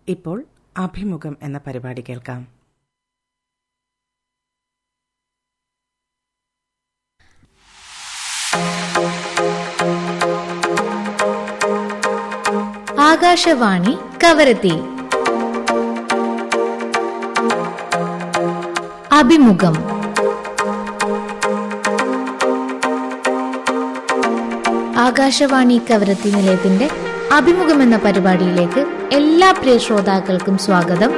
ഇപ്പോൾ അഭിമുഖം എന്ന പരിപാടി കേൾക്കാം ആകാശവാണി കവരത്തി അഭിമുഖം ആകാശവാണി കവരത്തി നിലയത്തിന്റെ അഭിമുഖം എന്ന പരിപാടിയിലേക്ക് എല്ലാ പ്രിയ ശ്രോതാക്കൾക്കും സ്വാഗതം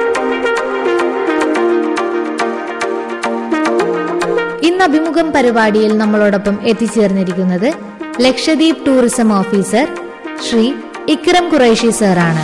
ഇന്ന് അഭിമുഖം പരിപാടിയിൽ നമ്മളോടൊപ്പം എത്തിച്ചേർന്നിരിക്കുന്നത് ലക്ഷദ്വീപ് ടൂറിസം ഓഫീസർ ശ്രീ ഇക്രം ഖുറൈഷി സാറാണ്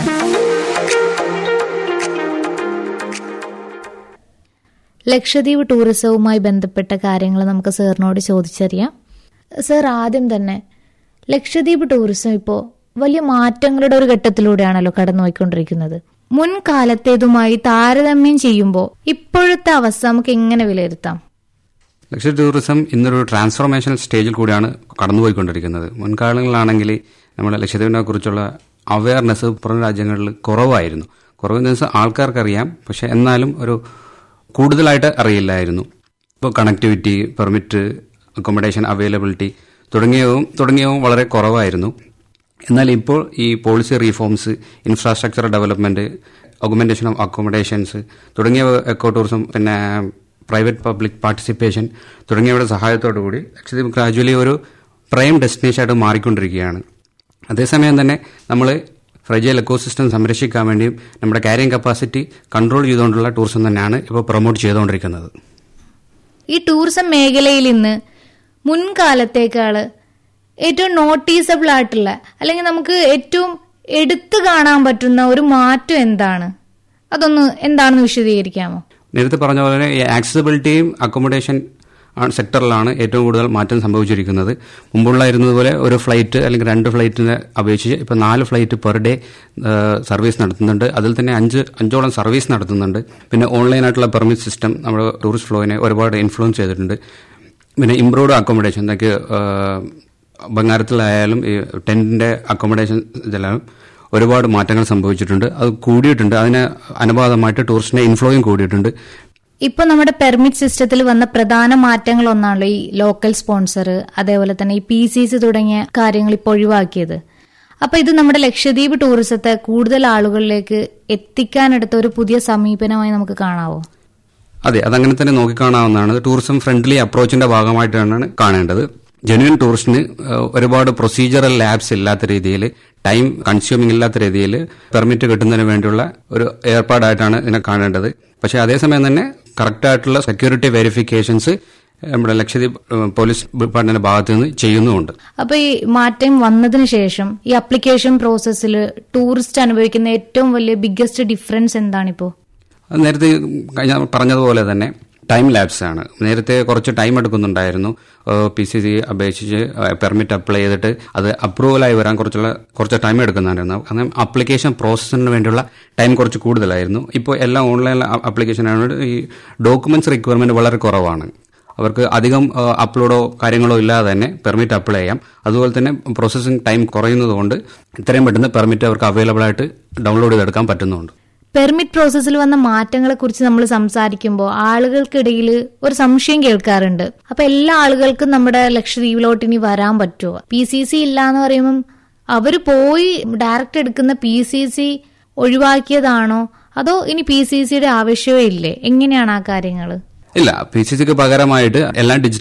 ലക്ഷദ്വീപ് ടൂറിസവുമായി ബന്ധപ്പെട്ട കാര്യങ്ങൾ നമുക്ക് സാറിനോട് ചോദിച്ചറിയാം സാർ ആദ്യം തന്നെ ലക്ഷദ്വീപ് ടൂറിസം ഇപ്പോൾ വലിയ മാറ്റങ്ങളുടെ ഒരു ഘട്ടത്തിലൂടെയാണല്ലോ കടന്നുപോയിക്കൊണ്ടിരിക്കുന്നത് മുൻകാലത്തേതുമായി താരതമ്യം ചെയ്യുമ്പോൾ ഇപ്പോഴത്തെ അവസ്ഥ നമുക്ക് എങ്ങനെ വിലയിരുത്താം ലക്ഷദ്വീപ് ടൂറിസം ഇന്നൊരു ട്രാൻസ്ഫോർമേഷൻ സ്റ്റേജിൽ കൂടിയാണ് കടന്നുപോയിക്കൊണ്ടിരിക്കുന്നത് മുൻകാലങ്ങളിലാണെങ്കിൽ നമ്മുടെ ലക്ഷദ്വീപിനെ കുറിച്ചുള്ള അവയർനെസ് പുറം രാജ്യങ്ങളിൽ കുറവായിരുന്നു കുറവെന്ന് വെച്ചാൽ ആൾക്കാർക്കറിയാം പക്ഷെ എന്നാലും ഒരു കൂടുതലായിട്ട് അറിയില്ലായിരുന്നു ഇപ്പോൾ കണക്ടിവിറ്റി പെർമിറ്റ് അക്കോമഡേഷൻ അവൈലബിലിറ്റി തുടങ്ങിയവും തുടങ്ങിയവും വളരെ കുറവായിരുന്നു എന്നാൽ ഇപ്പോൾ ഈ policy reforms infrastructure development augmentation of accommodations തുടങ്ങിയ എക്കോ ടൂറിസം പിന്നെ പ്രൈവറ്റ് പബ്ലിക് പാർട്ടിസിപ്പേഷൻ തുടങ്ങിയവയുടെ സഹായത്തോടു കൂടി ലക്ഷദ്വീപ് ഗ്രാജുവലി ഒരു പ്രൈം ഡെസ്റ്റിനേഷൻ ആയിട്ട് മാറിക്കൊണ്ടിരിക്കുകയാണ് അതേസമയം തന്നെ നമ്മൾ ഫ്രജൈൽ എക്കോസിസ്റ്റം സംരക്ഷിക്കാൻ വേണ്ടിയും നമ്മുടെ ക്യാരിങ് കപ്പാസിറ്റി കൺട്രോൾ ചെയ്തുകൊണ്ടുള്ള ടൂറിസം തന്നെയാണ് ഇപ്പോൾ പ്രൊമോട്ട് ചെയ്തുകൊണ്ടിരിക്കുന്നത് ഈ ടൂറിസം മേഖലയിൽ ഇന്ന് മുൻകാലത്തേക്കാള് ഏറ്റവും നോട്ടീസബിൾ ആയിട്ടുള്ള അല്ലെങ്കിൽ നമുക്ക് ഏറ്റവും എടുത്തു കാണാൻ പറ്റുന്ന ഒരു മാറ്റം എന്താണ് അതൊന്ന് എന്താണെന്ന് വിശദീകരിക്കാമോ നേരത്തെ പറഞ്ഞ പോലെ ഈ ആക്സസിബിലിറ്റിയും അക്കോമഡേഷൻ സെക്ടറിലാണ് ഏറ്റവും കൂടുതൽ മാറ്റം സംഭവിച്ചിരിക്കുന്നത് മുമ്പുള്ളായിരുന്നതുപോലെ ഒരു ഫ്ലൈറ്റ് അല്ലെങ്കിൽ രണ്ട് ഫ്ലൈറ്റിനെ അപേക്ഷിച്ച് ഇപ്പോൾ നാല് ഫ്ലൈറ്റ് പെർ ഡേ സർവീസ് നടത്തുന്നുണ്ട് അതിൽ തന്നെ അഞ്ച് അഞ്ചോളം സർവീസ് നടത്തുന്നുണ്ട് പിന്നെ ഓൺലൈനായിട്ടുള്ള പെർമിറ്റ് സിസ്റ്റം നമ്മുടെ ടൂറിസ്റ്റ് ഫ്ലോയിനെ ഒരുപാട് ഇൻഫ്ലുവൻസ് ചെയ്തിട്ടുണ്ട് പിന്നെ ഇംപ്രൂവ്ഡ് അക്കോമഡേഷൻ എന്തൊക്കെ ബംഗാരത്തിലായാലും ഈ ടെന്റിന്റെ അക്കോമഡേഷൻ ഇതെല്ലാം ഒരുപാട് മാറ്റങ്ങൾ സംഭവിച്ചിട്ടുണ്ട് അത് കൂടിയിട്ടുണ്ട് അതിന് അനുപാതമായിട്ട് ടൂറിസ്റ്റിന്റെ ഇൻഫ്ലോയും കൂടിയിട്ടുണ്ട് ഇപ്പൊ നമ്മുടെ പെർമിറ്റ് സിസ്റ്റത്തിൽ വന്ന പ്രധാന മാറ്റങ്ങൾ ഒന്നാണല്ലോ ഈ ലോക്കൽ സ്പോൺസർ അതേപോലെ തന്നെ ഈ പി സി സി തുടങ്ങിയ കാര്യങ്ങൾ ഇപ്പോൾ ഒഴിവാക്കിയത് അപ്പൊ ഇത് നമ്മുടെ ലക്ഷദ്വീപ് ടൂറിസത്തെ കൂടുതൽ ആളുകളിലേക്ക് എത്തിക്കാനെടുത്ത ഒരു പുതിയ സമീപനമായി നമുക്ക് കാണാവോ അതെ അതങ്ങനെ തന്നെ നോക്കിക്കാണാവുന്നതാണ് ടൂറിസം ഫ്രണ്ട്ലി അപ്രോച്ചിന്റെ ഭാഗമായിട്ടാണ് കാണേണ്ടത് ജെന്യൂൻ ടൂറിസ്റ്റിന് ഒരുപാട് പ്രൊസീജിയറൽ ലാബ്സ് ഇല്ലാത്ത രീതിയിൽ ടൈം കൺസ്യൂമിംഗ് ഇല്ലാത്ത രീതിയിൽ പെർമിറ്റ് കിട്ടുന്നതിന് വേണ്ടിയുള്ള ഒരു ഏർപ്പാടായിട്ടാണ് ഇതിനെ കാണേണ്ടത് പക്ഷേ അതേസമയം തന്നെ കറക്റ്റായിട്ടുള്ള സെക്യൂരിറ്റി വെരിഫിക്കേഷൻസ് നമ്മുടെ ലക്ഷദ്വീപ് പോലീസ് ഡിപ്പാർട്ട്മെന്റിന്റെ ഭാഗത്തു നിന്ന് ചെയ്യുന്നുമുണ്ട് അപ്പൊ ഈ മാറ്റം വന്നതിന് ശേഷം ഈ അപ്ലിക്കേഷൻ പ്രോസസ്സിൽ ടൂറിസ്റ്റ് അനുഭവിക്കുന്ന ഏറ്റവും വലിയ ബിഗ്ഗസ്റ്റ് ഡിഫറൻസ് എന്താണിപ്പോ നേരത്തെ കഴിഞ്ഞ പറഞ്ഞതുപോലെ തന്നെ ടൈം ലാബ്സ് ആണ് നേരത്തെ കുറച്ച് ടൈം എടുക്കുന്നുണ്ടായിരുന്നു പി സി സി അപേക്ഷിച്ച് പെർമിറ്റ് അപ്ലൈ ചെയ്തിട്ട് അത് അപ്രൂവലായി വരാൻ കുറച്ചുള്ള കുറച്ച് ടൈം എടുക്കുന്നുണ്ടായിരുന്നു കാരണം അപ്ലിക്കേഷൻ പ്രോസസ്സിന് വേണ്ടിയുള്ള ടൈം കുറച്ച് കൂടുതലായിരുന്നു ഇപ്പോൾ എല്ലാം ഓൺലൈൻ അപ്ലിക്കേഷൻ ആയതുകൊണ്ട് ഈ ഡോക്യുമെന്റ്സ് റിക്വയർമെന്റ് വളരെ കുറവാണ് അവർക്ക് അധികം അപ്ലോഡോ കാര്യങ്ങളോ ഇല്ലാതെ തന്നെ പെർമിറ്റ് അപ്ലൈ ചെയ്യാം അതുപോലെ തന്നെ പ്രോസസ്സിംഗ് ടൈം കുറയുന്നതുകൊണ്ട് ഇത്രയും പെട്ടെന്ന് പെർമിറ്റ് അവർക്ക് അവൈലബിൾ ആയിട്ട് ഡൗൺലോഡ് ചെയ്തെടുക്കാൻ പറ്റുന്നുണ്ട് പെർമിറ്റ് പ്രോസസ്സിൽ വന്ന മാറ്റങ്ങളെ കുറിച്ച് നമ്മൾ സംസാരിക്കുമ്പോൾ ആളുകൾക്കിടയിൽ ഒരു സംശയം കേൾക്കാറുണ്ട് അപ്പൊ എല്ലാ ആളുകൾക്കും നമ്മുടെ ലക്ഷദ്വീപിലോട്ട് ഇനി വരാൻ പറ്റുമോ പി സി സി ഇല്ല എന്ന് പറയുമ്പം അവര് പോയി ഡയറക്റ്റ് എടുക്കുന്ന പി സി സി ഒഴിവാക്കിയതാണോ അതോ ഇനി പി സി സിയുടെ ആവശ്യമേ ഇല്ലേ എങ്ങനെയാണ് ആ കാര്യങ്ങൾ ഇല്ല പി സി സിക്ക് പകരമായിട്ട് എല്ലാം ഡിജിറ്റൽ